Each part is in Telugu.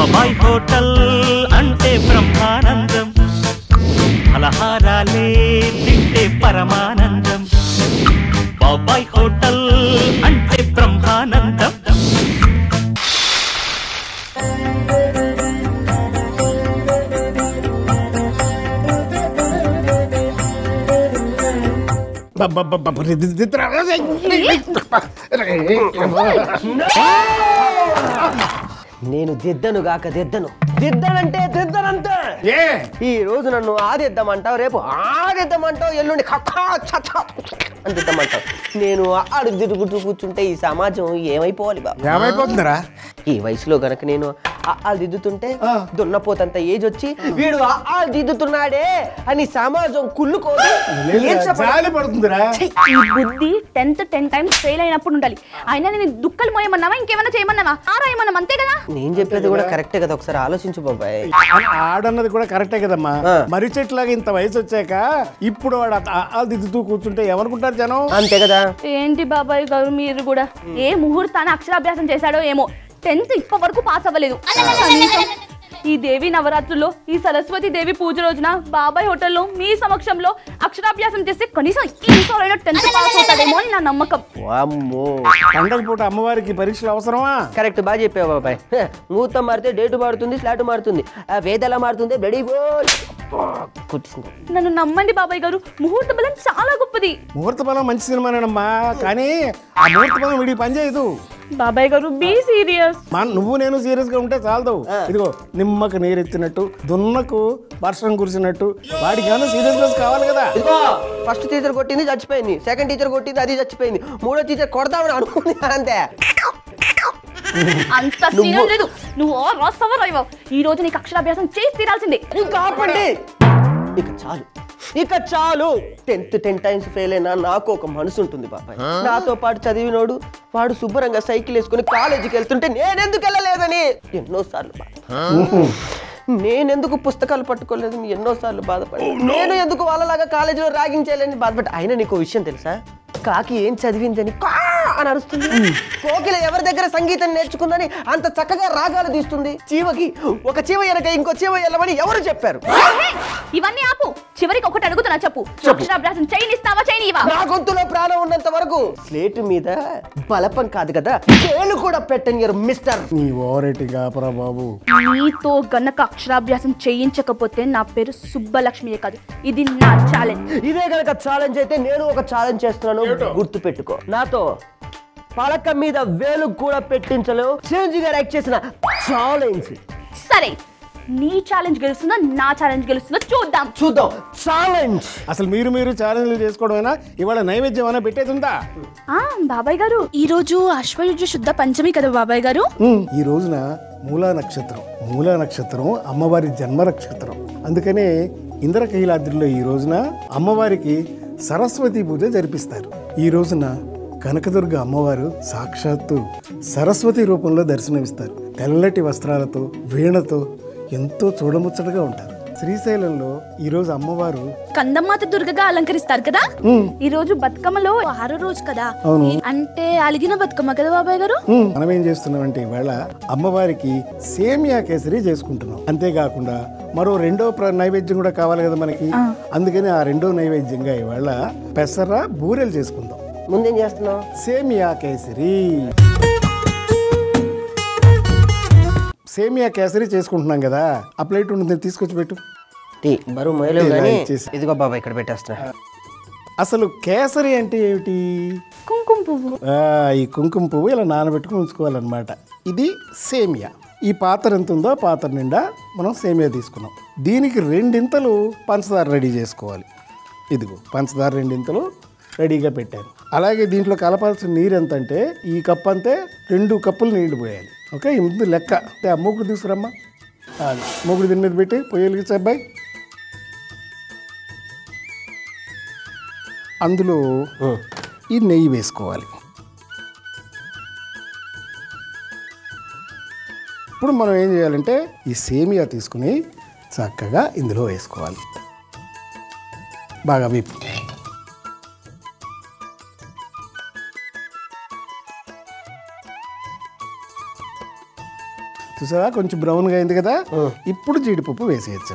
బాబాయ్ హోటల్ అంటే బ్రహ్మానందం ఫలహారాలే తింటే పరమానందం బాబాయ్ హోటల్ అంటే బ్రహ్మానందం నేను దిద్దను గాక దిద్దను దిద్దనంటే దిద్దనంతే ఏ ఈ రోజు నన్ను ఆదిద్దామంటావు రేపు ఆదిద్దామంటావు ఎల్లుండి కక్కా చచ్చ అని దిద్దామంటావు నేను ఆడు తిరుగుతూ కూర్చుంటే ఈ సమాజం ఏమైపోవాలి బాబు ఏమైపోతుందిరా ఈ వయసులో గనక నేను ఆళ్ళు దిద్దుతుంటే దున్నపోతంత ఏజ్ వచ్చి వీడు ఆళ్ళు దిద్దుతున్నాడే అని సమాజం కుళ్ళుకోదు ఏం చెప్పాలి? జాలి పడుతుందిరా ఈ బుద్ధి టెన్త్ టెన్ టైమ్స్ ఫెయిల్ అయినప్పుడు ఉండాలి అయినా నేను దుక్కలు మోయమన్నావా ఇంకేమైనా చేయమన్నావా ఆరాయమన్నాం అంతే కదా నేను చెప్పేది కూడా కరెక్టే కదా ఒకసారి ఆలోచించు బాబాయ్ అని ఆడన్నది కూడా కరెక్టే కదమ్మా ఆ. మరి చెట్లాగా ఇంత వయసు వచ్చాక ఇప్పుడు వాడు అత- ఆ దిద్దుతూ కూర్చుంటే ఏమనుకుంటారు జనం అంతే కదా ఏంటి బాబాయ్ గారు మీరు కూడా ఏ ముహూర్తాన అక్షరాభ్యాసం చేశాడో ఏమో టెన్త్ ఇప్పటి వరకు పాస్ అవ్వలేదు కనీసం ఈ దేవి నవరాత్రుల్లో ఈ సరస్వతి దేవి పూజ రోజున బాబాయ్ హోటల్లో మీ సమక్షంలో అక్షరాభ్యాసం చేస్తే కనీసం ఈసారైనా టెన్త్ పాస్ అవుతాడేమో అని నా నమ్మకం వామ్మో పండగ పూట అమ్మవారికి పరీక్షలు అవసరమా కరెక్ట్ బాగా చెప్పావు బాబాయ్ హ, ముహూర్తం మారితే డేటు మారుతుంది స్లాట్ మారుతుంది ఆ వేదల మారుతుంది రెడీ కుట్టింది నన్ను నమ్మండి బాబాయ్ గారు ముహూర్త బలం చాలా గొప్పది ముహూర్త బలం మంచి సినిమానేనమ్మా కానీ ఆ ముహూర్త బలం వీడికి పనిచేయదు బాబాయ్ గారు బీ సీరియస్ మా నువ్వు నేను సీరియస్ గా ఉంటే చాలదు ఇదిగో నిమ్మకు నీరెత్తినట్టు దున్నకు వర్షం కురిసినట్టు వాడికి ఏమైనా సీరియస్నెస్ కావాలి కదా ఇదిగో ఫస్ట్ టీచర్ కొట్టింది చచ్చిపోయింది సెకండ్ టీచర్ కొట్టింది అది చచ్చిపోయింది మూడో టీచర్ కొడతామని అనుకుంది అంతే అంత సీరియస్ లేదు నువ్వు ఓ రాస్తావా రాయవా ఈ రోజు నీకు అక్షరాభ్యాసం చేసి తీరాల్సిందే ఇంకా ఆపండి ఇక చాలు ఇక చాలు టెన్త్ టెన్ టైమ్స్ ఫెయిల్ అయినా నాకు ఒక మనసు ఉంటుంది బాబాయ్ నాతో పాటు చదివినోడు వాడు శుభ్రంగా సైకిల్ వేసుకుని కాలేజీకి వెళ్తుంటే నేనెందుకు వెళ్ళలేదని ఎన్నోసార్లు బాధ నేనెందుకు పుస్తకాలు పట్టుకోలేదని ఎన్నోసార్లు బాధపడి నేను ఎందుకు వాళ్ళలాగా కాలేజీలో ర్యాగింగ్ చేయాలని బాధపడి అయినా నీకు ఓ విషయం తెలుసా కాకి ఏం చదివిందని కా అని అరుస్తుంది కోకిల ఎవరి దగ్గర సంగీతం నేర్చుకుందని అంత చక్కగా రాగాలు తీస్తుంది చీవకి ఒక చీవ వెనక ఇంకో చీవ వెళ్ళమని ఎవరు చెప్పారు హే, ఇవన్నీ ఆపు చివరికి ఒకటి అడుగుతున్నా చెప్పు అక్షరాభ్యాసం చేయనిస్తావా చేయనివా నా గొంతులో ప్రాణం ఉన్నంత వరకు స్లేటు మీద బలపం కాదు కదా చేలు కూడా పెట్టనియరు మిస్టర్ నీ ఓవరేటి కాపరా బాబు నీతో గనక అక్షరాభ్యాసం చేయించకపోతే నా పేరు సుబ్బలక్ష్మియే కాదు ఇది నా ఛాలెంజ్ ఇదే గనక ఛాలెంజ్ అయితే నేను ఒక ఛాలెంజ్ చేస్తున్నాను గుర్తు పెట్టుకో నాతో పలక మీద వేలు కూడా పెట్టించలేవు చిరంజీవి గారు యాక్ట్ చేసిన ఛాలెంజ్ సరే నీ ఛాలెంజ్ గెలుస్తుందా నా ఛాలెంజ్ గెలుస్తుందా చూద్దాం చూద్దాం ఛాలెంజ్ అసలు మీరు మీరు ఛాలెంజ్లు చేసుకోవడమేనా ఇవాళ నైవేద్యం అయినా పెట్టేది ఉందా ఆ బాబాయ్ గారు ఈ రోజు అశ్వయుజ శుద్ధ పంచమి కదా బాబాయ్ గారు ఈ రోజున మూలా నక్షత్రం మూలా నక్షత్రం అమ్మవారి జన్మ నక్షత్రం అందుకనే ఇంద్రకైలాద్రిలో ఈ రోజున అమ్మవారికి సరస్వతి పూజ జరిపిస్తారు ఈ రోజున కనకదుర్గ అమ్మవారు సాక్షాత్తు సరస్వతి రూపంలో దర్శనమిస్తారు తెల్లటి వస్త్రాలతో వీణతో ఎంతో చూడముచ్చటగా ఉంటారు శ్రీశైలంలో ఈ రోజు అమ్మవారు కందమాత దుర్గగా అలంకరిస్తారు కదా ఈ రోజు బతుకమ్మలో ఆరో రోజు కదా అవును. అంటే అలిగిన బతుకమ్మ కదా బాబాయ్ గారు "ఉమ్, మనం ఏం చేస్తున్నామంటే ఇవాళ అమ్మవారికి సేమియా కేసరి చేసుకుంటున్నాం అంతేకాకుండా మరో రెండో ప్ర- నైవేద్యం కూడా కావాలి కదా మనకి అందుకని ఆ రెండో నైవేద్యంగా ఇవాళ పెసర బూరెలు చేసుకుందాం ముందేం చేస్తున్నావు సేమియా కేసరి సేమియా కేసరి చేసుకుంటున్నాం కదా ఆ ప్లేట్ ఉంటుంది తీసుకొచ్చి పెట్టు టీ బరువు మొయలేవు ఇలా కానీ ఇచ్చేసి. ఇదిగో బాబా ఇక్కడ పెట్టేస్తున్నా అసలు కేసరి అంటే ఏమిటి కుంకుమ పువ్వు ఆ, ఈ కుంకుమ పువ్వు ఇలా నానబెట్టుకుని ఉంచుకోవాలన్నమాట ఇది సేమియా ఈ పాత్ర ఎంత ఉందో ఆ పాత్ర నిండా మనం సేమియా తీసుకున్నాం దీనికి రెండింతలు పంచదార రెడీ చేసుకోవాలి ఇదిగో పంచదార రెండింతలు రెడీగా పెట్టాను అలాగే దీంట్లో కలపాల్సిన నీరు ఎంత అంటే ఈ కప్ అంతే రెండు కప్పులు నీళ్లు పోయాలి ఓకే ఈ ముందు లెక్క అంటే ఆ మూకుడు తీసుకురమ్మా ఆ, మూకుడు దీని మీద పెట్టి పొయ్యలిగి అబ్బాయి అందులో ఈ నెయ్యి వేసుకోవాలి ఇప్పుడు మనం ఏం చేయాలంటే ఈ సేమియా తీసుకుని చక్కగా ఇందులో వేసుకోవాలి బాగా వీపు చూసావా కొంచెం బ్రౌన్గా అయింది కదా ఇప్పుడు జీడిపప్పు వేసేయచ్చు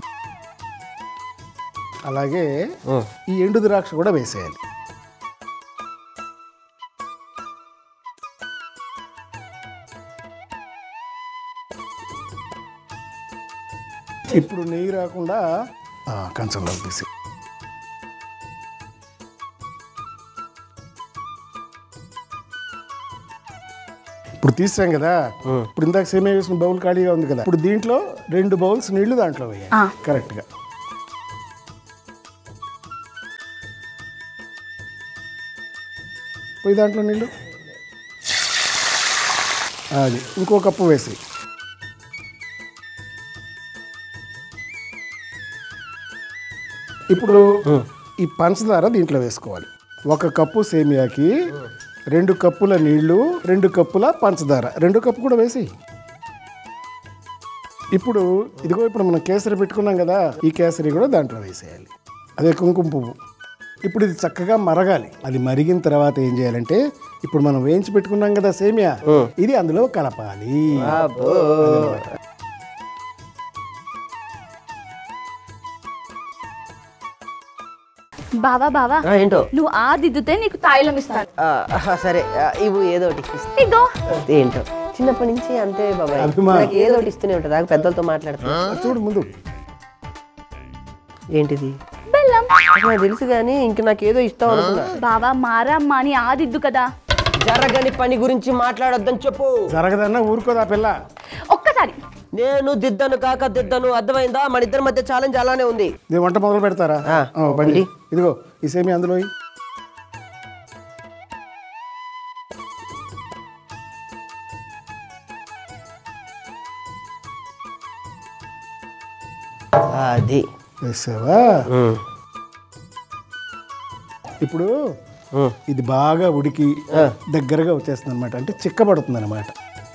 అలాగే ఈ ఎండు ద్రాక్ష కూడా వేసేయాలి ఇప్పుడు నెయ్యి రాకుండా ఆ, కంచంలో తీసి ఇప్పుడు తీసాం కదా ఇప్పుడు ఇందాక సేమియా వేసిన బౌల్ ఖాళీగా ఉంది కదా ఇప్పుడు దీంట్లో రెండు బౌల్స్ నీళ్లు దాంట్లో వేయాలి ఆ. కరెక్ట్గా పోయి దాంట్లో నీళ్ళు అది ఇంకో కప్పు వేసి ఇప్పుడు ఈ పంచదార దీంట్లో వేసుకోవాలి ఒక కప్పు సేమియాకి రెండు కప్పుల నీళ్లు రెండు కప్పుల పంచదార రెండు కప్పు కూడా వేసి ఇప్పుడు ఇదిగో ఇప్పుడు మనం కేసరి పెట్టుకున్నాం కదా ఈ కేసరి కూడా దాంట్లో వేసేయాలి అదే కుంకుమ పువ్వు ఇప్పుడు ఇది చక్కగా మరగాలి అది మరిగిన తర్వాత ఏం చేయాలంటే ఇప్పుడు మనం వేయించి పెట్టుకున్నాం కదా సేమియా ఇది అందులో కలపాలి అబ్బో. బావా బావా ఆ, ఏంటో నువ్వు ఆ దిద్దుతే నీకు తాయిలం ఇస్తాను ఆ, ఆహా, సరే ఆ, ఇవ్వు ఏదో ఒకటి ఇస్తా. ఇగో ఏంటో చిన్నప్పటి నుంచి అంతే బాబాయ్ అభిమా. నాకు ఏదో ఒకటి ఇస్తూనే ఉంటుంది నాకు పెద్దలతో మాట్లాడుతా చూడు ముందు ఏంటిది బెల్లం నాకు తెలుసు కానీ ఇంక నాకు ఏదో ఇస్తావు అనుకున్నా బావా మారమ్మ అని ఆ దిద్దు కదా జరగని పని గురించి మాట్లాడొద్దని చెప్పు జరగదన్నా ఊరుకోదా పిల్ల ఒక్కసారి నేను దిద్దను కాక దిద్దను అర్థమైందా మన ఇద్దరి మధ్య ఛాలెంజ్ అలానే ఉంది నేను వంట మొదలు పెడతారా ఆ. ఆ, బండి ఇది? ఇదిగో ఈ సేమి అందులో వెయ్యి. అది వేసావా ఉమ్, ఇప్పుడు ఉమ్. ఇది బాగా ఉడికి దగ్గరగా వచ్చేస్తుంది అనమాట అంటే చిక్కబడుతుంది అనమాట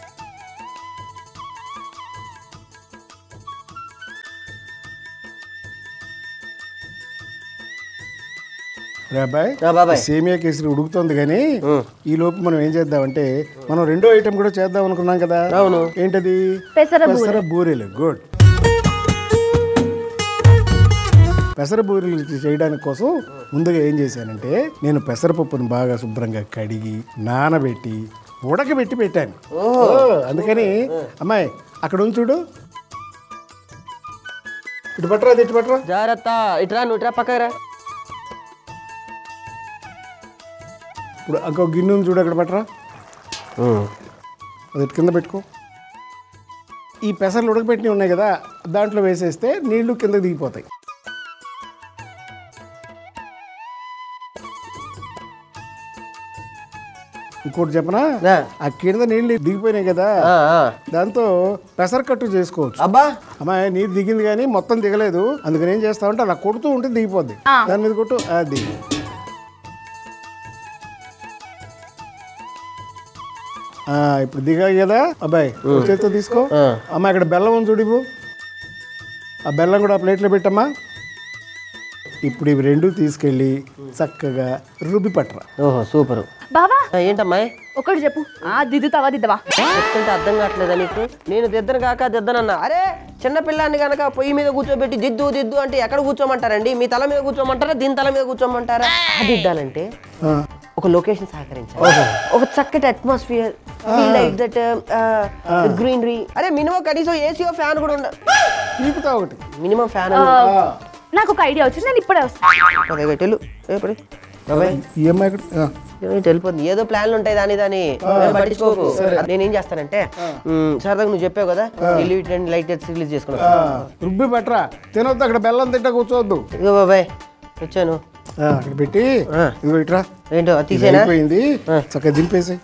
రాబాయ్ ఆ, బాబాయ్. సేమియా కేసరి ఉడుకుతుంది కానీ ఈ లోపు మనం ఏం చేద్దామంటే మనం రెండో ఐటెం కూడా చేద్దాం అనుకున్నాం కదా అవును. ఏంటది పెసర బూరె. పెసర బూరెలు గుడ్ పెసర బూరెలు చేయడానికి కోసం ముందుగా ఏం చేశానంటే నేను పెసరపప్పును బాగా శుభ్రంగా కడిగి నానబెట్టి ఉడకబెట్టి పెట్టాను ఓ, అందుకని అమ్మాయి అక్కడ ఉంది చూడు ఇటు పట్టరా అది ఇటు పట్టరా జాగ్రత్త ఇట్రా నువ్వు ఇట్రా పక్కకు రా ఇప్పుడు ఇంకో గిన్నె ఉంది చూడు అక్కడ పట్టరా అది ఇటు కింద పెట్టుకో ఈ పెసర్లు ఉడకబెట్టినవి ఉన్నాయి కదా దాంట్లో వేసేస్తే నీళ్లు కింద దిగిపోతాయి ఇంకోటి చెప్పనా ఆ. ఆ కింద నీళ్ళు దిగిపోయినాయి కదా ఆ, ఆ. దాంతో పెసరకట్టు చేసుకోవచ్చు అబ్బా అమ్మాయి నీరు దిగింది కానీ మొత్తం దిగలేదు అందుకని ఏం చేస్తావంటే అలా కొడుతూ ఉంటే దిగిపోద్ది ఆ. దాని మీద కొట్టు అది ఆ, ఇప్పుడు దిగాయి కదా అబ్బాయి ఒక చేతితో తీసుకో ఆ. అమ్మ ఇక్కడ బెల్లం ఉంది చూడు ఇవ్వు. ఆ బెల్లం కూడా ఆ ప్లేట్లో పెట్టమ్మా ఇప్పుడు ఇవి రెండు తీసుకెళ్ళి చక్కగా రుబ్బి పట్టరా ఓహో సూపర్ బావా ఏంటమ్మాయి ఒకటి చెప్పు ఆ దిద్దుతావా దిద్దవా చెప్తుంటే అర్థం కావట్లేదా నీకు నేను దిద్దను కాక దిద్దనన్నా అరే చిన్న పిల్లాన్ని కనుక పొయ్యి మీద కూర్చోబెట్టి దిద్దు దిద్దు అంటే ఎక్కడ కూర్చోమంటారండి మీ తల మీద కూర్చోమంటారా దీని తల మీద కూర్చోమంటారా ఆ దిద్దాలంటే ఆ, ఒక లొకేషన్ సహకరించాలి ఒక చక్కటి అట్మాస్ఫియర్ లైక్ దట్ గ్రీనరీ అరే మినిమం కనీసం ఏసీ ఫ్యాన్ కూడా ఉండాలి పీకుతా ఒకటి మినిమం ఫ్యాన్ నాకు ఒక ఐడియా వచ్చింది నేను ఇప్పుడే వస్తాను అదే టెలు ఎప్పుడు బాబాయ్ ఈ అమ్మాయి ఇక్కడ ఆ, వెళ్ళిపోతుంది ఏదో ప్లాన్లు ఉంటాయి దాని దాని ఏం పట్టించుకోకు నేనేం చేస్తానంటే మ్, సరదాగా నువ్వు చెప్పావు కదా ఇల్లు రెండు లైట్ రిలీజ్ చేసుకున్నా ఆ, రుబ్బి పట్టరా తినొద్దు అక్కడ బెల్లం తింటా కూర్చోవద్దు ఇదిగో బాబాయ్ వచ్చాను ఆ, అక్కడ పెట్టి ఆ. ఇదిగో ఇట్రా ఏంటో అది ఇది తీసేనా అయిపోయింది ఆ. చక్కగా దింపేసి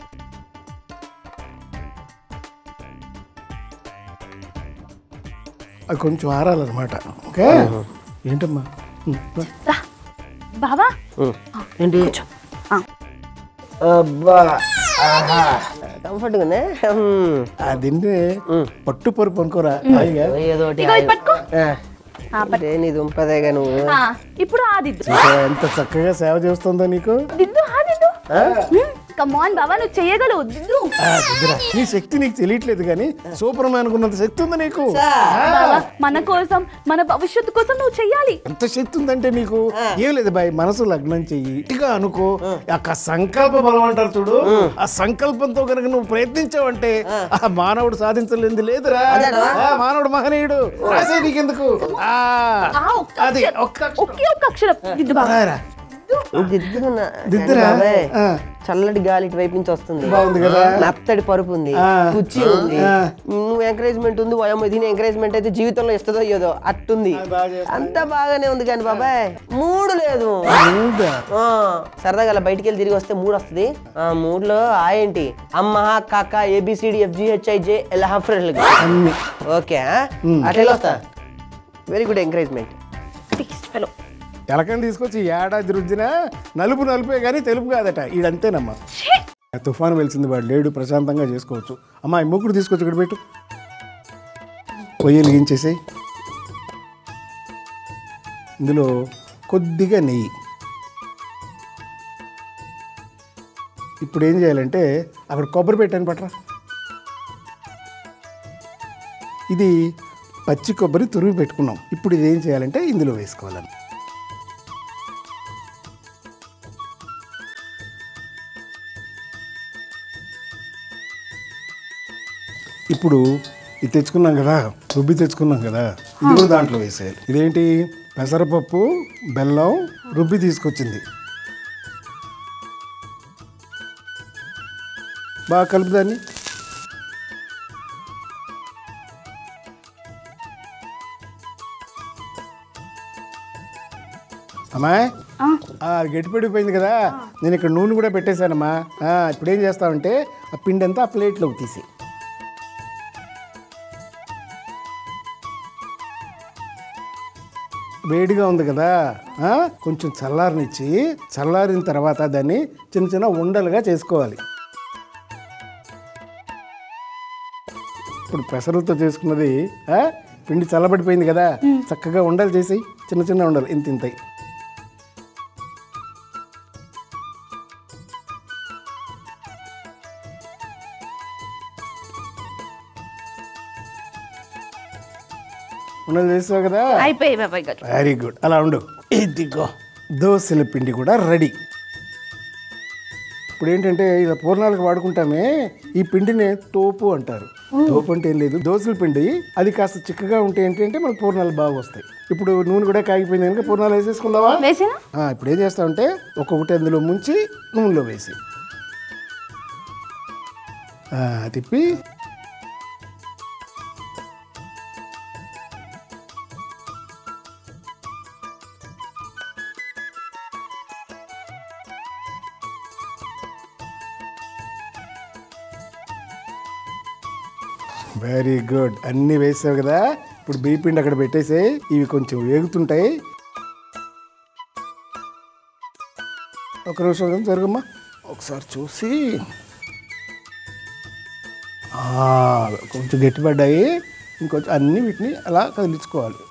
అది కొంచెం ఆరాలన్నమాట ఓకే ఏంటమ్మా ఉం, రా. రా. బావా మ్, ఏంటి ఆ, అబ్బా కంఫర్ట్గా ఉందే మ్, ఆ దిండి పట్టు పరుపు అనుకోరా హాయిగా. ఏదో ఒకటి ఇగో ఇది పట్టుకో ఆ, ఇదే నీ దుంపదేగా నువ్వు ఆ, ఇప్పుడు ఆ దిద్దు చూసావా ఎంత చక్కగా సేవ చేస్తుందో నీకు దిద్దు ఆ దిద్దు ఆ? ఉమ్, కమాన్ బావా నువ్వు చేయగలవు దిద్దు ఆ, దిద్దురా. నీ శక్తి నీకు తెలియట్లేదు కానీ సూపర్ మ్యాన్ అనుకున్నంత శక్తి ఉంది నీకు బావా మన కోసం మన భవిష్యత్తు కోసం నువ్వు చెయ్యాలి ఎంత శక్తి ఉందంటే నీకు ఏం లేదు బాయ్ మనసు లగ్నం చెయ్యి ఇటుగా అనుకో ఆ సంకల్ప బలం అంటారు చూడు ఆ సంకల్పంతో కనుక నువ్వు ప్రయత్నించావంటే ఆ మానవుడు సాధించలేంది లేదురా ఆ, మానవుడు మహనీయుడు రాసే నీకెందుకు ఆ, ఆ ఒక్క అది అక్షరం. ఒక్క అక్షరం. ఒకే ఒక్క అక్షరం దిద్దు బావా రాయరా. దిద్దుకున్నా దిద్దురా? కానీ బాబాయ్, ఆ. చల్లటి గాలి ఇటు వైపు నుంచి వస్తుంది బాగుంది కదా? మెత్తడి పరుపు ఉంది ఆ. కుర్చీ ఉంది ఆ. నువ్వు ఎంకరేజ్మెంట్ ఉంది వయమ్మ దీని ఎంకరేజ్మెంట్ అయితే జీవితంలో ఇస్తుందో ఇయ్యదో అట్టుంది అది బాగా చేస్తావు. అంతా బాగానే ఉంది కానీ బాబాయ్ మూడు లేదు ఉందా? ఆ, సరదాగా అలా బయటికి వెళ్ళి తిరిగి వస్తే మూడు వస్తుంది ఆ మూడులో ఆ ఏంటి అమ్మ కాక ఏబిసిడి ఎఫ్జిహెచ్ఐ జే ఎల్హాఫ్రెల్ అన్ని ఓకే అట్లా వస్తా వెరీ గుడ్ ఎంకరేజ్మెంట్ తీసుకెళ్ళు. ఎలకని తీసుకొచ్చి ఏడాది రుద్దిన నలుపు నలుపే కానీ తెలుపు కాదట ఈడంతేనమ్మా ఆ తుఫాను వెలిసింది వాడు లేడు ప్రశాంతంగా చేసుకోవచ్చు అమ్మా ఈ ముగ్గురు తీసుకొచ్చి ఇక్కడ పెట్టు పొయ్యి వెలిగించేసేయి ఇందులో కొద్దిగా నెయ్యి ఇప్పుడు ఏం చేయాలంటే అక్కడ కొబ్బరి పెట్టాను పట్రా ఇది పచ్చి కొబ్బరి తురిమి పెట్టుకున్నాం ఇప్పుడు ఇది ఏం చేయాలంటే ఇందులో వేసుకోవాలని ఇప్పుడు ఇది తెచ్చుకున్నాం కదా రుబ్బి తెచ్చుకున్నాం కదా ఇది కూడా దాంట్లో వేసేయాలి ఇదేంటి పెసరపప్పు బెల్లం రుబ్బి తీసుకొచ్చింది బాగా కలుపుదాన్ని అమ్మాయి ఆ, ఆ, అది గట్టిపడిపోయింది కదా నేను ఇక్కడ నూనె కూడా పెట్టేశానమ్మా ఆ, ఇప్పుడు ఏం చేస్తావంటే ఆ పిండి అంతా ఆ ప్లేట్లోకి తీసి వేడిగా ఉంది కదా ఆ, కొంచెం చల్లారనిచ్చి చల్లారిన తర్వాత దాన్ని చిన్న చిన్న ఉండలుగా చేసుకోవాలి ఇప్పుడు పెసరలతో చేసుకున్నది ఆ, పిండి చల్లబడిపోయింది కదా చక్కగా ఉండలు చేసి చిన్న చిన్న ఉండలు ఇంత ఇంతయి ఉండలు చేసావు కదా అయిపోయి బాబాయ్ గారు వెరీ గుడ్ అలా ఉండు ఇదిగో దోశల పిండి కూడా రెడీ ఇప్పుడు ఏంటంటే ఇలా పూర్ణాలకు వాడుకుంటామే ఈ పిండిని తోపు అంటారు తోపు అంటే ఏం లేదు దోశల పిండి అది కాస్త చిక్కగా ఉంటే ఏంటంటే మనకు పూర్ణాలు బాగా వస్తాయి ఇప్పుడు నూనె కూడా కాగిపోయింది కనుక పూర్ణాలు వేసేసుకుందావా వేసినా ఆ, ఇప్పుడు ఏం చేస్తామంటే ఒక్కొక్కటి అందులో ముంచి నూనెలో వేసి ఆ, తిప్పి వెరీ గుడ్ అన్నీ వేసావు కదా ఇప్పుడు బియ్య పిండి అక్కడ పెట్టేసేయి ఇవి కొంచెం వేగుతుంటాయి ఒక నిమిషం జరుగమ్మా ఒకసారి చూసి ఆ, కొంచెం గట్టిపడ్డాయి ఇంకొంచెం అన్ని వీటిని అలా కదిలించుకోవాలి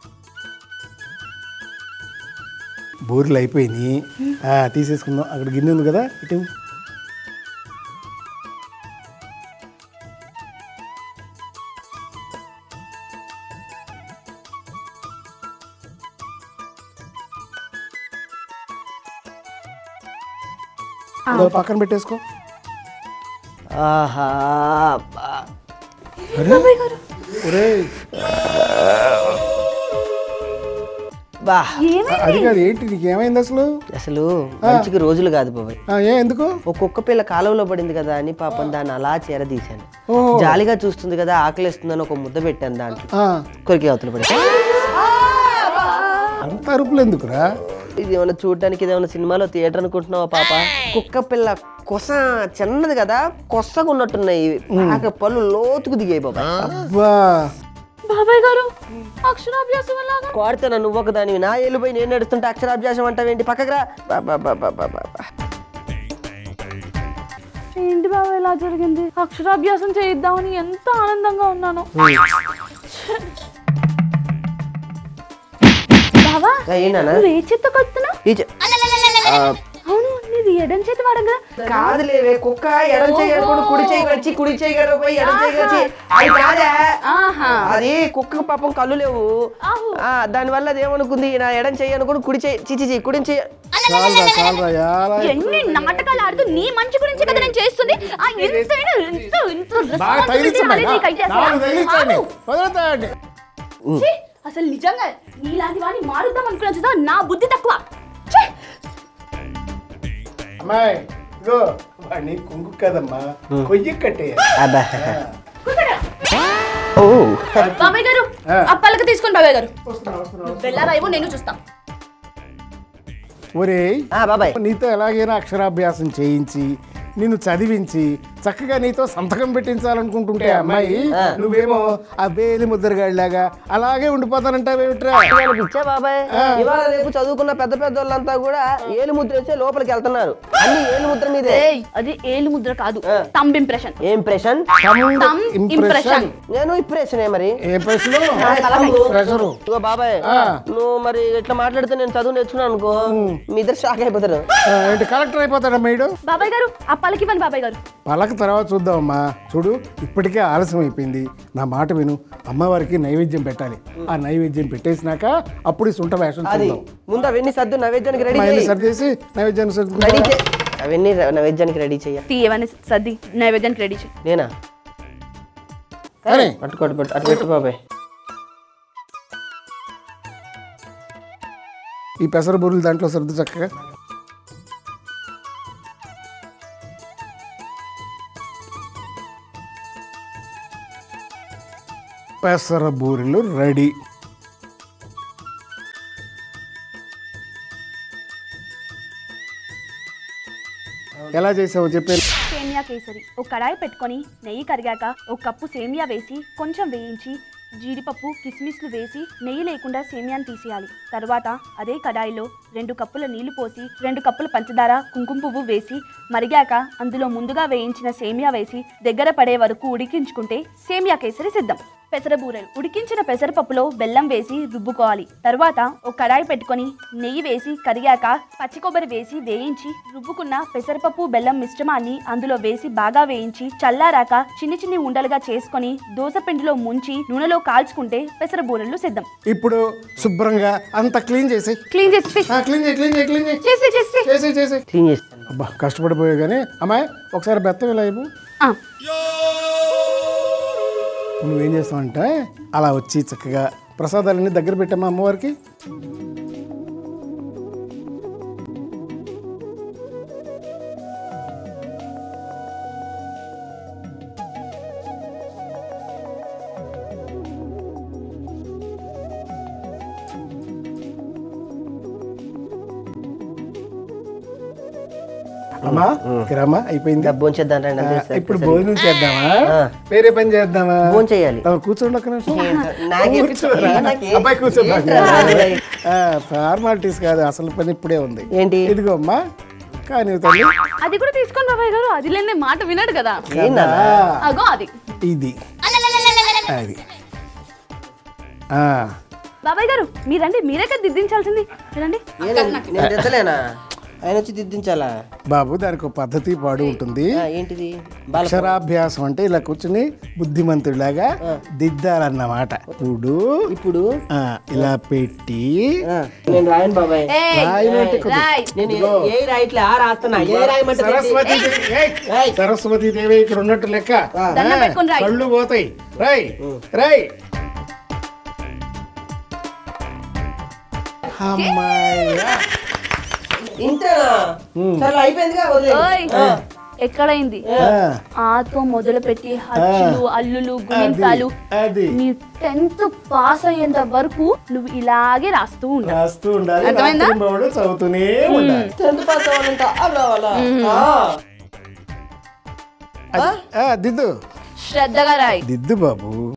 బూరెలు అయిపోయినాయి ఆ, తీసేసుకుందాం అక్కడ గిన్నె ఉంది కదా ఇటు ఇందులో పక్కన పెట్టేసుకో ఆహా అబ్బా. అరే ఒరేయ్, బా అది కాదు ఏంటి నీకు ఏమైంది అసలు అసలు మంచికి రోజులు కాదు బాబాయ్ ఆ, ఏ ఎందుకు ఒక కుక్క పిల్ల కాలువలో పడింది కదా అని పాపం దాన్ని అలా చేరదీశాను ఓహో. జాలిగా చూస్తుంది కదా ఆకలిస్తుందని ఒక ముద్ద పెట్టాను దాంట్లో ఆ, కొరికి అవతల పడి అంత అరుపులు ఎందుకురా ఇది ఏమైనా చూడడానికి ఇది ఏమైనా సినిమాలో థియేటర్ అనుకుంటున్నావా పాప కుక్క పిల్ల కొస చిన్నది కదా కొసగా ఉన్నట్టున్నాయి ఆక పళ్ళు లోతుకు దిగాయి బాబా అబ్బా బాబాయ్ గారు అక్షరాభ్యాసం ఎలాగా కోడితే నువ్వు ఒక దానివి నా ఏలుపోయి నేను నడుస్తుంటే అక్షరాభ్యాసం అంటావేంటి పక్కకు రా బా, బా, బా, బా, బా, బా, బా. ఏంటి బాబా ఇలా జరిగింది అక్షరాభ్యాసం చేయిద్దామని ఎంత ఆనందంగా ఉన్నాను బావా ఆ, ఏంటన్నా నువ్వు ఏ చెత్త కొడుతున్నావు ఈ చె- ఆ, అవును నీది ఇది ఎడం చేతి వాడం కదా కాదులేవే కుక్క ఎడం చేయి అనుకోడు కుడి చేయి గడిచి కుడి చేయి గడ పోయి ఎడం చేయి గడిచి అది కాదా ఆహా అది కుక్క పాపం కళ్ళు లేవు ఆహు. ఆ దాని వల్ల అది ఏమనుకుంది నా ఎడం చెయ్యి అనుకోడు కుడి చేయి చిచి చెయ్యి కుడి చెయ్యి చాలరా చాలరా ఎలా ఎన్ని నాటకాలు ఆడుతూ నీ మంచి గురించి కదా నేను చేస్తుంది ఆ ఎంతైనా ఎంత ఎంత బాగా responsibility తగిలించండి అనేది నీకైతే అసలు. నాలుగు తగిలించండి ఆగు. వదులుతాయండి ఛీ, అసలు నిజంగా నీలాంటి వాడిని మారుద్దాం అనుకున్నా చూద్దాం నా బుద్ధి తక్కువ ఛీ! అమ్మాయి ఇగో వాడిని కుంకు కదమ్మా కొయ్యి కట్టే అబ్బా కూర్చోరా. ఓ బాబాయ్ గారు ఆ. ఆ పలక తీసుకొని బాబాయ్ గారు వస్తున్నా వస్తున్నా వెళ్ళారా ఏమో నేను చూస్తాం ఒరేయ్ ఆ బాబాయ్ నీతో ఎలాగైనా అక్షరాభ్యాసం చేయించి నిన్ను చదివించి చక్కగా నీతో సంతకం పెట్టించాలనుకుంటుంటే అమ్మాయి ఆ. నువ్వేమో ఆ వేలి ముద్రగాడిలాగా అలాగే ఉండిపోతానంటావేమిట్రా ఇవాళ పిచ్చా బాబాయ్ ఇవాళ రేపు చదువుకున్న పెద్ద పెద్ద వాళ్ళంతా కూడా ఏలు ముద్ర వేసే లోపలికి వెళ్తున్నారు అన్ని ఏలు ముద్ర మీదే ఏయ్ అది ఏలు ముద్ర కాదు ఆ. తంబ్ ఇంప్రెషన్ ఏం ఇంప్రెషన్ తంబ్ ఇంప్రెషన్ నేను ఇంప్రెషన్ మరి ఏ ప్రశ్న తమ్ముడు. ప్రెషరు ఇగో బాబాయ్ ఆ. నువ్వు మరి ఇట్లా మాట్లాడితే నేను చదువు నేర్చుకున్నాను అనుకో మీ ఇద్దరు షాక్ అయిపోతారు ఆ, ఏంటి కలెక్టర్ అయిపోతాడా మేడు బాబాయ్ గారు ఆ పలకి ఇవ్వండి బాబాయ్ గారు పలక తర్వాత చూద్దామమ్మా చూడు ఇప్పటికే ఆలస్యం అయిపోయింది నా మాట విను అమ్మవారికి నైవేద్యం పెట్టాలి ఆ నైవేద్యం పెట్టేసినాక అప్పుడు ఈ సుంట వేషం అది చూద్దాం ముందు అవన్నీ సర్దు నైవేద్యానికి రెడీ మా ఇల్లు చేయి సర్దేసి నైవేద్యాన్ని రెడీ సర్దుకుంటా చేయి అవన్నీ ర- నైవేద్యానికి రెడీ చెయ్య తీయవని సర్ది నైవేద్యానికి రెడీ చేయి నేనా కానీ పట్టుకోటి పట్టు అటు పెట్టు బాబాయ్ ఈ పెసర బూరెలు దాంట్లో సర్దు చక్కగా పెసర బూరెలు రెడీ ఎలా చేసావో చెప్పారు సేమియా కేసరి ఒక కడాయి పెట్టుకొని నెయ్యి కరిగాక ఒక కప్పు సేమియా వేసి కొంచెం వేయించి జీడిపప్పు కిస్మిస్లు వేసి నెయ్యి లేకుండా సేమియాని తీసేయాలి తర్వాత అదే కడాయిలో రెండు కప్పుల నీళ్లు పోసి రెండు కప్పుల పంచదార కుంకుమ పువ్వు వేసి మరిగాక అందులో ముందుగా వేయించిన సేమియా వేసి దగ్గర పడే వరకు ఉడికించుకుంటే సేమియా కేసరి సిద్ధం పెసరబూరెలు ఉడికించిన పెసరపప్పులో బెల్లం వేసి రుబ్బుకోవాలి తర్వాత ఒక కడాయి పెట్టుకొని నెయ్యి వేసి కరిగాక పచ్చి కొబ్బరి వేసి వేయించి రుబ్బుకున్న పెసరపప్పు బెల్లం మిశ్రమాన్ని అందులో వేసి బాగా వేయించి చల్లారాక చిన్ని చిన్ని ఉండలుగా చేసుకొని దోసపిండిలో ముంచి నూనెలో కాల్చుకుంటే పెసరబూరెలు సిద్ధం ఇప్పుడు శుభ్రంగా అంత క్లీన్ చేసి క్లీన్ చేసి క్లీన్ చేయి క్లీన్ చేయి క్లీన్ చేయి చేసి చేసి చేసి చేసి క్లీన్ చేస్తాను అబ్బా కష్టపడిపోయా కానీ అమ్మాయి ఒకసారి బెత్తం ఇలా ఇవ్వు ఆ, నువ్వేం చేస్తావంటే అలా వచ్చి చక్కగా ప్రసాదాలన్నీ దగ్గర పెట్టామా అమ్మవారికి అమ్మా కిరామా అయిపోయింది భోంచేద్దాం రండి ఆ, అందరూ సరి- ఇప్పుడు సరి. భోజనం చేద్దామా ఆ. వేరే పని చేద్దామా భోజనం చేయాలి. ఆ, కూర్చోండి ఒక్క నిమిషం నాకే కూర్చోరా. నాకే. అబ్బాయి కూర్చో ఏంట్రా బాబాయ్? ఫార్మాలిటీస్ కాదు అసలు పని ఇప్పుడే ఉంది ఏంటి ఇదిగో అమ్మా కానీ తల్లి అది కూడా తీసుకోండి బాబాయ్ గారు అది లేని మాట వినాడు కదా ఏందా కదా, అగో అది ఇది అది ఆ, బాబాయ్ గారు మీరండి మీరే కదా దిద్దించాల్సింది చూడండి నేను దిద్దలేనా ఆయన వచ్చి దిద్దించాలా బాబు దానికి ఒక పద్ధతి పాడు ఉంటుంది ఆ, ఏంటిది బాల అక్షరాభ్యాసం అంటే ఇలా కూర్చుని బుద్ధిమంతుడిలాగా దిద్దాలన్నమాట ఇప్పుడు ఇప్పుడు ఆ, ఇలా పెట్టి ఆ, నేను రాయను బాబాయ్ రాయమంటే కొద్ది- రాయ్. నేను ఏ- ఏ రాయట్లే ఆ రాస్తున్నా ఏ రాయమంటే సరస్వతి దేవి ఏయ్! ఏయ్! సరస్వతి దేవి ఇక్కడ ఉన్నట్టు లెక్క దండం ఆ, పెట్టుకొని రాయ్. కళ్ళు పోతాయి రై రై అమ్మాయ్యా ఇంతేనా సరే అయిపోయిందిగా వదిలే ఓయ్ ఎక్కడైంది ఆ, ఆతో మొదలు పెట్టి హచ్చులు అల్లులు గుణింతాలు అది నీ టెన్త్ పాస్ అయ్యేంత వరకు నువ్వు ఇలాగే రాస్తూ ఉండాలి రాస్తూ ఉండాలి అర్థమైందా? రాత్రింబవళ్ళు చదువుతూనే ఉండాలి టెన్త్ పాస్ అవ్వాలంట అవి రావాలా ఆ. అది- ఆ, దిద్దు శ్రద్ధగా రాయి దిద్దు బాబు